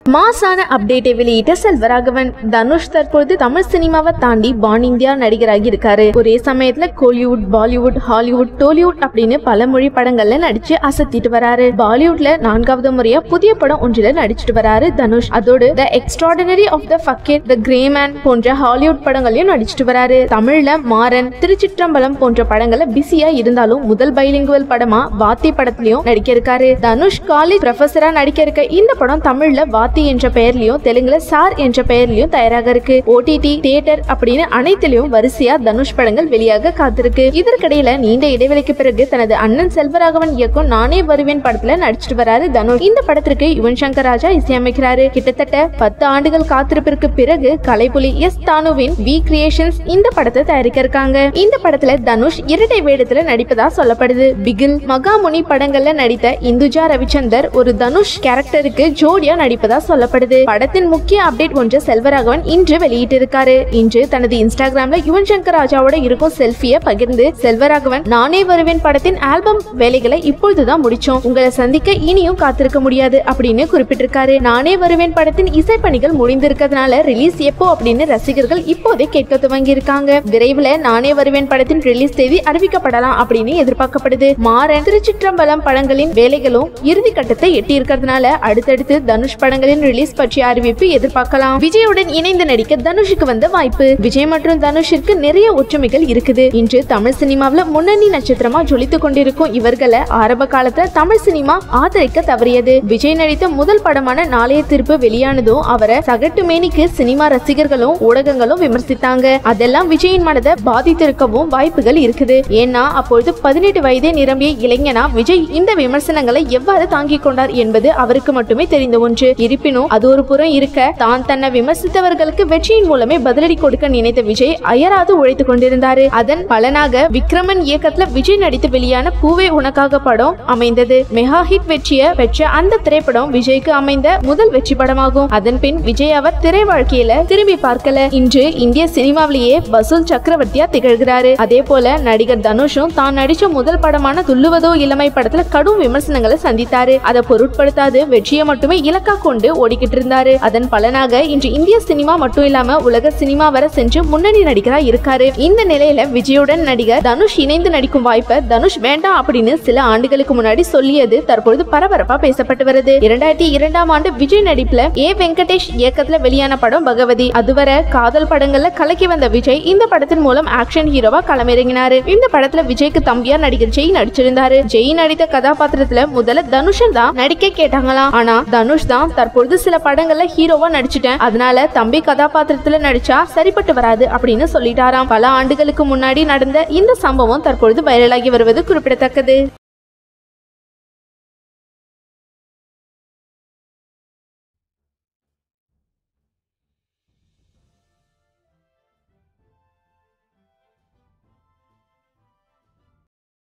மாசான அப்டேட்டை வெளியிட்ட செல்வராகவன் தனுஷ் தற்போது தமிழ் சினிமாவை தாண்டி பான் இந்தியா நடிகராகி இருக்காரு ஒரே சமயத்துல கோலிவுட் பாலிவுட் ஹாலிவுட் டோலிவுட் அப்படின்னு பல மொழி படங்கள்ல நடிச்சு அசத்திட்டு வராரு பாலிவுட்ல நான்காவது முறையா புதிய படம் ஒன்றில நடிச்சிட்டு வராரு தனுஷ் அதோடு the extraordinary of the fakir the gray man போன்ற ஹாலிவுட் படங்களையும் நடிச்சிட்டு வராரு தமிழ்ல மாறன் திருச்சிற்றம்பலம் போன்ற படங்கள்ல பிஸியா இருந்தாலும் முதல் பைலிங்குவல் படமா வாத்தி படத்திலயும் நடிக்க இருக்காரு தனுஷ் காலேஜ் ப்ரொஃபஸரா நடிக்க இருக்க இந்த படம் தமிழ்ல வாத்தி என்ற பெயர்லயும் தெலுங்குல சார் என்ற பெயர்லயும் தயாராக இருக்கு ஓடிடி தியேட்டர் அப்படின்னு அனைத்திலும் வரிசையா தனுஷ் படங்கள் வெளியாக காத்திருக்கு இதற்கிடையில நீண்ட இடைவெளிக்கு பிறகு தனது அண்ணன் செல்வராகவன் இயக்கும் நானே வருவேன் படத்துல நடிச்சிட்டு வராரு தனுஷ் இந்த படத்திற்கு யுவன் சங்கர் ராஜா இசையமைக்கிறாரு கிட்டத்தட்ட பத்து ஆண்டுகள் காத்திருப்பிற்கு பிறகு கலைப்புலி எஸ் தானுவின் வி கிரியேஷன்ஸ் இந்த படத்தை தயாரிக்க இருக்காங்க இந்த படத்துல தனுஷ் இரட்டை வேடத்துல நடிப்பதா சொல்லப்படுது பிகில் மகாமுனி படங்கள்ல நடித்த இந்துஜா ரவிச்சந்தர் ஒரு தனுஷ் கேரக்டருக்கு ஜோடியா நடிப்பதா சொல்லப்படுது படத்தின் முக்கிய அப்டேட் ஒன்று செல்வராகவன் இன்று வெளியிட்டிருக்காரு இன்று தனது இன்ஸ்டாகிராம்ல யுவன் சங்கர் ராஜாவோட இருக்கும் செல்ஃபியை பகிர்ந்து செல்வராகவன் நானே வருவேன் படத்தின் ஆல்பம் வேலைகளை இப்பொழுதுதான் முடிச்சோம் உங்களை சந்திக்க இனியும் காத்திருக்க முடியாது அப்படின்னு குறிப்பிட்டிருக்காரு நானே வருவேன் படத்தின் இசைப்பணிகள் முடிந்திருக்கிறதுனால ரிலீஸ் எப்போ அப்படின்னு ரசிகர்கள் இப்போதே கேட்க துவங்கி இருக்காங்க விரைவில் நானே வருவேன் படத்தின் ரிலீஸ் தேதி அறிவிக்கப்படலாம் அப்படின்னு எதிர்பார்க்கப்படுது மாறன் திருச்சிற்றம்பலம் படங்களின் வேலைகளும் இறுதி கட்டத்தை எட்டி இருக்கிறதுனால அடுத்தடுத்து தனுஷ் படங்களின் ரிலீஸ் பற்றிய அறிவிப்பு எதிர்பார்க்கலாம் விஜயுடன் இணைந்து நடிக்க தனுஷுக்கு வந்த வாய்ப்பு விஜய் மற்றும் தனுஷிற்கு நிறைய ஒற்றுமைகள் இருக்குது இன்று தமிழ் சினிமாவுல முன்னணி நட்சத்திரமா ஜொலித்துக் கொண்டிருக்கும் இவர்களை ஆரம்ப காலத்துல தமிழ் சினிமா ஆதரிக்க தவறியது விஜய் நடித்த முதல் படமான நாளைய தீர்ப்பு வெளியானதும் அவரை சகட்டு மேனிக்கு சினிமா ரசிகர்களும் ஊடகங்களும் விமர்சித்தாங்க அதெல்லாம் விஜயின் மனதை பாதித்திருக்கவும் வாய்ப்புகள் இருக்குது ஏன்னா அப்பொழுது பதினெட்டு வயதே நிரம்பிய இளைஞனா விஜய் இந்த விமர்சனங்களை எவ்வாறு தாங்கிக் கொண்டார் என்பது அவருக்கு மட்டுமே தெரிந்த ஒன்று இருப்பினும் அது ஒரு புறம் இருக்க தான் தன்னை விமர்சித்தவர்களுக்கு வெற்றியின் மூலமே பதிலடி கொடுக்க நினைத்த விஜய் அயராது உழைத்துக் கொண்டிருந்தாரு அதன் பலனாக விக்ரமன் இயக்கத்துல விஜய் நடித்து வெளியான பூவே உனக்காக படம் அமைந்தது மெகா ஹிட் வெற்றிய பெற்ற அந்த திரைப்படம் விஜய்க்கு அமைந்த முதல் வெற்றி படமாகும் அதன் பின் விஜய் அவர் திரை வாழ்க்கையில திரும்பி பார்க்கல இன்று இந்திய சினிமாவிலேயே வசூல் சக்கரவர்த்தியா திகழ்கிறாரு அதே போல நடிகர் தனுஷும் தான் நடிச்ச முதல் படமான துள்ளுவதோ இளமை படத்துல கடும் விமர்சனங்களை சந்தித்தாரு அதை பொருட்படுத்தாது வெற்றியை மட்டுமே இலக்கா கொண்டு ஓடிக்கிட்டு இருந்தாரு அதன் பலனாக இன்று இந்திய சினிமா மட்டும் இல்லாம உலக சினிமா வர சென்று முன்னணி நடிகரா இருக்காரு இந்த நிலையில விஜயுடன் நடிகர் தனுஷ் இணைந்து நடிக்கும் வாய்ப்பை தனுஷ் வேண்டாம் அப்படின்னு சில ஆண்டுகளுக்கு முன்னாடி சொல்லியது தற்பொழுது பரபரப்பா பேசப்பட்டு வருது இரண்டாயிரத்தி இரண்டாம் ஆண்டு விஜய் நடிப்புல ஏ வெங்கடேஷ் இயக்கத்துல வெளியான படம் பகவதி அதுவரை காதல் படங்கள்ல கலக்கி வந்த விஜய் இந்த படத்தின் மூலம் ஆக்ஷன் ஹீரோவா களமிறங்கினாரு இந்த படத்துல விஜய்க்கு தம்பியா நடிகர் ஜெய் நடிச்சிருந்தாரு ஜெய் நடித்த கதாபாத்திரத்துல முதல்ல தனுஷன் தான் நடிக்க கேட்டாங்களாம் ஆனா தனுஷ் தான் தற்பொழுது சில படங்கள்ல ஹீரோவா நடிச்சிட்டேன் அதனால தம்பி கதாபாத்திரத்துல நடிச்சா சரிப்பட்டு வராது அப்படின்னு சொல்லிட்டாராம் பல ஆண்டுகளுக்கு முன்னாடி நடந்த இந்த சம்பவம் தற்பொழுது வைரலாகி வருவது குறிப்பிடத்தக்கது